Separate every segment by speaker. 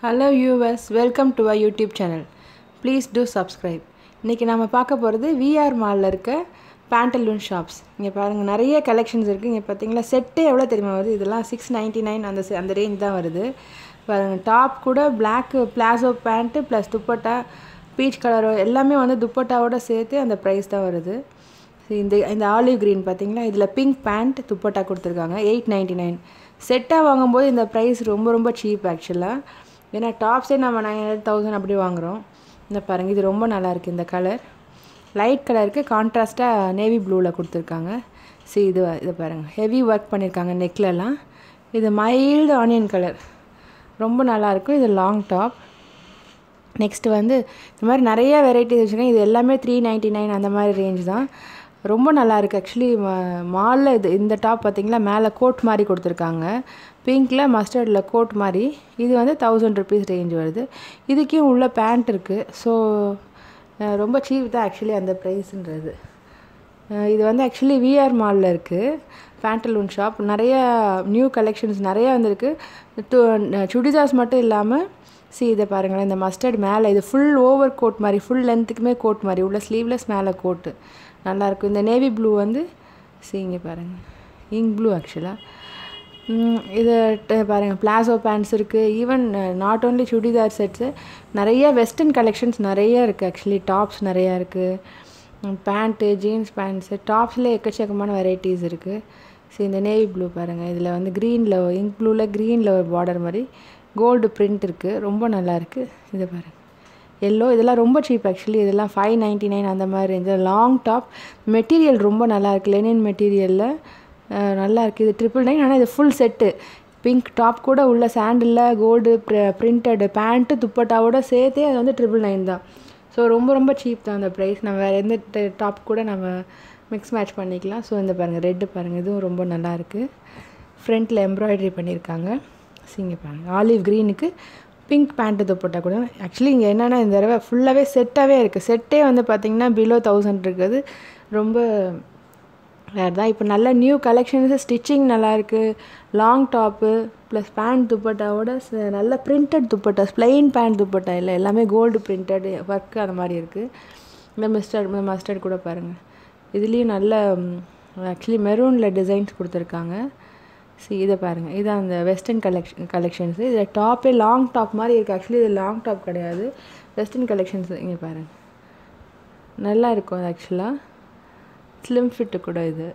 Speaker 1: hello yours welcome to uh YouTube channel please do subscribe இன்றைக்கி நம்ம பார்க்க போகிறது விஆர் மாலில் இருக்க பேண்டலூன் ஷாப்ஸ் இங்கே பாருங்கள் நிறைய கலெக்ஷன்ஸ் இருக்குது இங்கே பார்த்தீங்களா செட்டே எவ்வளோ தெரியுமா வருது இதெல்லாம் சிக்ஸ் நைன்ட்டி நைன் அந்த se- அந்த ரேஞ்ச் தான் வருது பாருங்கள் டாப் கூட black palazzo pant plus dupatta peach கலரோ எல்லாமே வந்து துப்பட்டாவோட சேர்த்து அந்த ப்ரைஸ் தான் வருது So, இந்த இந்த ஆலிவ் green பார்த்தீங்களா இதில் பிங்க் பேண்ட் துப்பட்டா கொடுத்துருக்காங்க எயிட் நைன்ட்டி நைன் செட்டாக வாங்கும்போது இந்த ப்ரைஸ் ரொம்ப ரொம்ப சீப் ஆக்சுவலாக ஏன்னா டாப்ஸே நம்ம நைன் ஹண்ட்ரட் தௌசண்ட் அப்படி வாங்குகிறோம் இந்த பாருங்கள் இது ரொம்ப நல்லா இருக்குது இந்த கலர் லைட் கலருக்கு கான்ட்ராஸ்ட்டாக நேவி ப்ளூவில் கொடுத்துருக்காங்க சி இது இது பாருங்கள் ஹெவி ஒர்க் பண்ணியிருக்காங்க நெக்லலாம் இது மைல்டு ஆனியன் கலர் ரொம்ப நல்லாயிருக்கும் இது லாங் டாப் நெக்ஸ்ட் வந்து இந்த மாதிரி நிறைய வெரைட்டிஸ் வச்சுருக்கேன் இது எல்லாமே த்ரீ நைன்ட்டி நைன் அந்த மாதிரி ரேஞ்ச் தான் ரொம்ப நல்லா இருக்குது ஆக்சுவலி மாலில் இது இந்த டாப் பார்த்தீங்களா மேலே கோட் மாதிரி கொடுத்துருக்காங்க பிங்க்கில் மஸ்டர்டில் கோட் மாதிரி இது வந்து தௌசண்ட் ருபீஸ் ரேஞ்ச் வருது இதுக்கும் உள்ள பேண்ட் இருக்குது ஸோ ரொம்ப சீப் தான் ஆக்சுவலி அந்த ப்ரைஸுன்றது அஹ் இது வந்து ஆக்சுவலி விஆர் மாலில் இருக்குது பேண்டலூன் ஷாப் நிறைய நியூ கலெக்ஷன்ஸ் நிறைய வந்திருக்கு டு- சுடிதார்ஸ் மட்டும் இல்லாமல் சி இதை பாருங்களேன் இந்த மஸ்டர்ட் மேலே இது ஃபுல் ஓவர் கோட் மாதிரி ஃபுல் லென்த்துக்குமே கோட் மாதிரி உள்ள ஸ்லீவ்லெஸ் மேலே கோட்டு நல்லாயிருக்கும் இந்த நேவி ப்ளூ வந்து சி இங்கே பாருங்கள் இங்க் ப்ளூ ஆக்சுவலாக இது ட- பாருங்கள் பிளாசோ பேண்ட்ஸ் இருக்குது even not only churidar sets நிறைய வெஸ்டர்ன் கலெக்ஷன்ஸ் நிறைய இருக்குது ஆக்சுவலி டாப்ஸ் நிறையா இருக்குது பேண்ட்டு ஜீன்ஸ் பேண்ட்ஸு டாப்ஸ்லேயே எக்கச்சக்கமான வெரைட்டிஸ் இருக்குது சரி இந்த நேவி ப்ளூ பாருங்கள் இதில் வந்து க்ரீனில் இங்க் ப்ளூவில் க்ரீனில் ஒரு பார்டர் மாதிரி கோல்டு பிரிண்ட் இருக்குது ரொம்ப நல்லா இருக்குது இதை பாருங்கள் எல்லோ இதெல்லாம் ரொம்ப சீப் ஆக்சுவலி இதெல்லாம் ஃபைவ் நைன்ட்டி நைன் அந்த மாதிரி ரேஞ்சு லாங் டாப் மெட்டீரியல் ரொம்ப நல்லா இருக்குது லெனின் மெட்டீரியலில் நல்லா இருக்குது இது ட்ரிபிள் நைன் ஆனால் இது ஃபுல் செட்டு பிங்க் டாப் கூட உள்ள சாண்டிலில் கோல்டு பிரிண்டடு பேண்ட்டு துப்பட்டாவோட சேர்த்தே அது வந்து ட்ரிபிள் நைன் தான் ஸோ ரொம்ப ரொம்ப சீப் தான் அந்த ப்ரைஸ் நம்ம வேறு எந்த டாப் கூட நம்ம மிக்ஸ் மேட்ச் பண்ணிக்கலாம் ஸோ இந்த பாருங்கள் ரெட்டு பாருங்கள் இதுவும் ரொம்ப நல்லா இருக்குது ஃப்ரண்ட்டில் எம்ப்ராய்டரி பண்ணியிருக்காங்க சிங்க பாருங்கள் ஆலிவ் க்ரீனுக்கு பிங்க் பேண்ட்டு துப்பட்டா கூட ஆக்சுவலி இங்கே என்னென்னா இந்த தடவை ஃபுல்லாகவே செட்டாகவே இருக்குது செட்டே வந்து பார்த்திங்கன்னா பிலோ தௌசண்ட் இருக்குது ரொம்ப வேறு தான் இப்போ நல்ல நியூ கலெக்ஷன்ஸு ஸ்டிச்சிங் நல்லாயிருக்கு லாங் டாப்பு ப்ளஸ் பேண்ட் துப்பட்டாவோட ச- நல்ல printed dupatta plain pant dupatta இல்லை எல்லாமே கோல்டு பிரிண்டட் ஒர்க் அந்த மாதிரி இருக்குது இந்த மிஸ்டர்ட் மஸ்டர்ட் கூட பாருங்கள் இதுலேயும் நல்ல ஆக்சுவலி மெரூனில் டிசைன்ஸ் கொடுத்துருக்காங்க சி இதை பாருங்கள் இது அந்த வெஸ்டர்ன் கலெக்ஷன் கலெக்ஷன்ஸு இதில் டாப்பே லாங் டாப் மாதிரி இருக்குது ஆக்சுவலி இது லாங் டாப் கிடையாது வெஸ்டர்ன் கலெக்ஷன்ஸ் இங்கே பாருங்கள் நல்லா இருக்கும் ஆக்சுவலாக ஸ்லிம் ஃபிட்டு கூட இது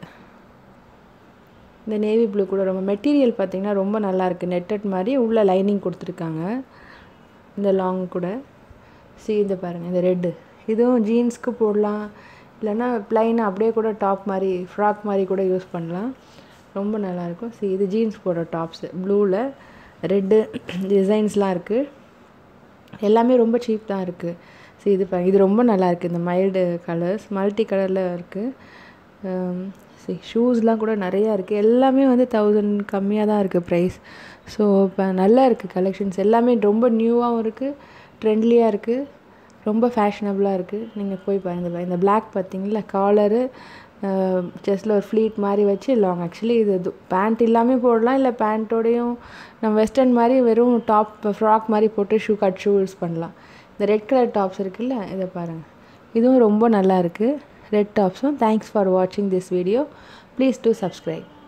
Speaker 1: இந்த நேவி ப்ளூ கூட ரொம்ப மெட்டீரியல் பார்த்தீங்கன்னா ரொம்ப நல்லா இருக்குது நெட்டட் மாதிரி உள்ள லைனிங் கொடுத்துருக்காங்க இந்த லாங் கூட சி இந்த பாருங்கள் இந்த ரெட்டு இதுவும் ஜீன்ஸ்க்கு போடலாம் இல்லைன்னா ப்ளைனாக அப்படியே கூட டாப் மாதிரி ஃப்ராக் மாதிரி கூட யூஸ் பண்ணலாம் ரொம்ப நல்லாயிருக்கும் சி இது ஜீன்ஸ் போடுற டாப்ஸு ப்ளூவில் ரெட்டு டிசைன்ஸ்லாம் இருக்குது எல்லாமே ரொம்ப சீப் தான் இருக்குது ஸோ இது பா இது ரொம்ப நல்லா இருக்குது இந்த மைல்டு கலர்ஸ் மல்டி கலரில் இருக்குது சரி ஷூஸ்லாம் கூட நிறையா இருக்குது எல்லாமே வந்து தௌசண்ட் கம்மியாக தான் இருக்குது ப்ரைஸ் ஸோ இப்போ நல்லா இருக்குது கலெக்ஷன்ஸ் எல்லாமே ரொம்ப நியூவாகவும் இருக்குது ட்ரெண்ட்லியாக இருக்குது ரொம்ப ஃபேஷனபுளாக இருக்குது நீங்கள் போய் பாருங்க இந்த இந்த Black பார்த்தீங்களா காலரு செஸ்டில் ஒரு ஃப்ளீட் மாதிரி வச்சு லாங் ஆக்சுவலி இது பேண்ட் இல்லாமல் போடலாம் இல்லை பேண்ட்டோடையும் நம்ம வெஸ்டர்ன் மாதிரி வெறும் டாப் ஃப்ராக் மாதிரி போட்டு ஷூ கட் ஷூ யூஸ் பண்ணலாம் இந்த ரெட் கலர் டாப்ஸ் இருக்குல்ல இதை பாருங்கள் இதுவும் ரொம்ப நல்லா இருக்குது ரெட் டாப்ஸும் தேங்க்ஸ் ஃபார் வாட்சிங் this video please do subscribe